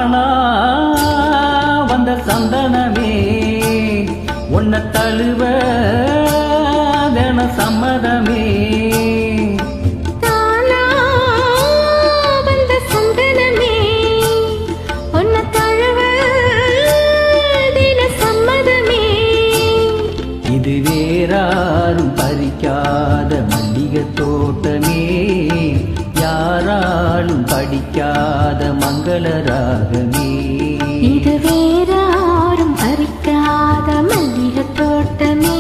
தானா வந்த சந்தனமே உன்னை தழுவ தின சம்மதமே தானா வந்த சந்தனமே உன்னை தழுவ தின சம்மதமே இது வேறாரும் பறிக்காத மல்லிகை தோட்டமே யாராலும் படிக்காத மங்கள ராகமே இது வேறாரும் பறிக்காத மல்லிகை தோட்டமே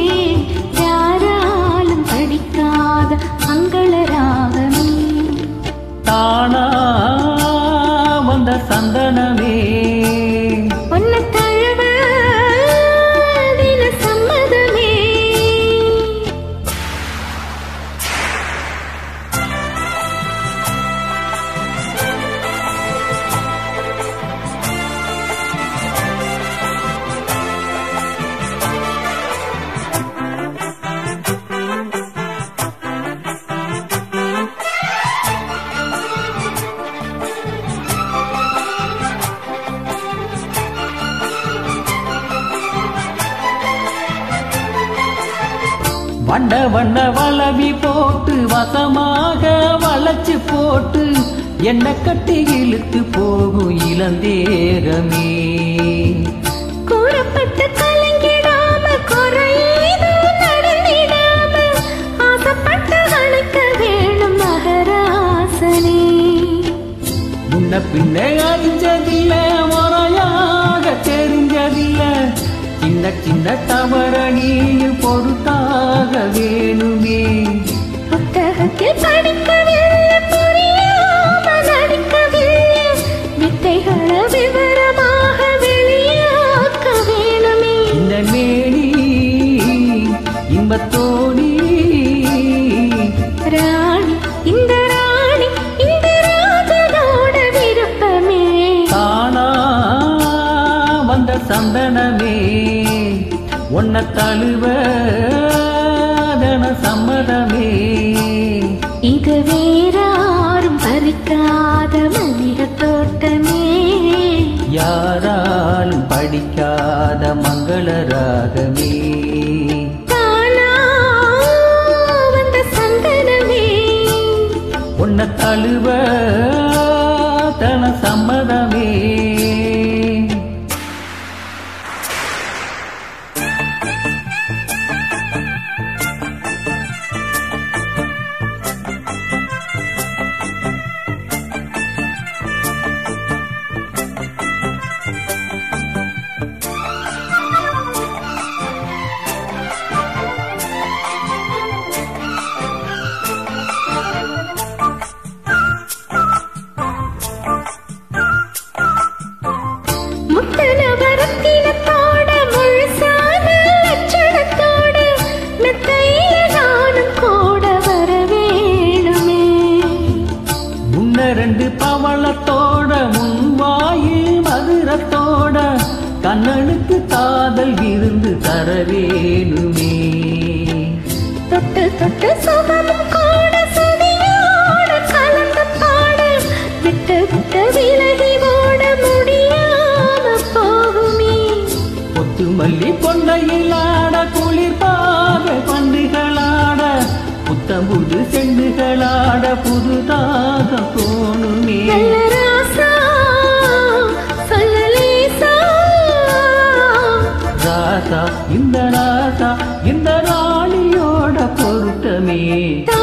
யாராலும் படிக்காத மங்கள ராகமே தானா வந்த சந்தனமே உன்னை தழுவ தின சம்மதமே வண்ண வண்ண வளவி போட்டு வசமாக வளைச்சு போட்டு என்ன கட்டி இழுத்து போகும் இளந்தேகமே கூறப்பட்டு கலங்கிடாம குறையீது நடந்திடாம ஆசைப்பட்டு அழைக்க வேணும் மகராசனே முன்ன பின்ன அறிஞ்சதில்ல முறையாக தெரிஞ்சதில்ல சின்ன சின்ன தவறணியில் பொறுத்தாக வேணுமே புத்தகத்தில் படிக்கவில்லை புரியாம நடிக்கவில்லை வித்தைகளை விவரமாக வெளியாக்க வேணுமே இந்த மேனி இன்பத்தோடி ராணி இந்த ராணி இந்த ராஜனோட விருப்பமே தானா வந்த சந்தனமே உன்னை தழுவ தின சம்மதமே இது வேறாரும் பறிக்காத மல்லிகை தோட்டமே யாராலும் படிக்காத மங்கள ராகமே தானா வந்த சந்தனமே உன்னை தழுவ தன சம்மதமே முத்தனவரத்தினத்தோட முழுசான லட்சணத்தோட மெத்தையில நானும் கூட வர வேணுமே முன்ன ரெண்டு பவளத்தோட முன்வாயில் மதுரத்தோட கண்ணனுக்கு காதல் விருந்து தர வேணுமே தொட்டு தொட்டு சுகமும் கூட சுதியோட கலந்து பாட விட்டு விட்டு விலகி ஓட முடியாம போகுமே கொத்து மல்லி கொண்டையில் ஆட குளிர் பாவை பண்டுகளாட புத்தம் புது செண்டுகளாட புதுதாக தோணுமே நல்ல ராசா சொல்லலேசா ராசா இந்த ராசா இந்த ராணியோட பொருத்தமே தானா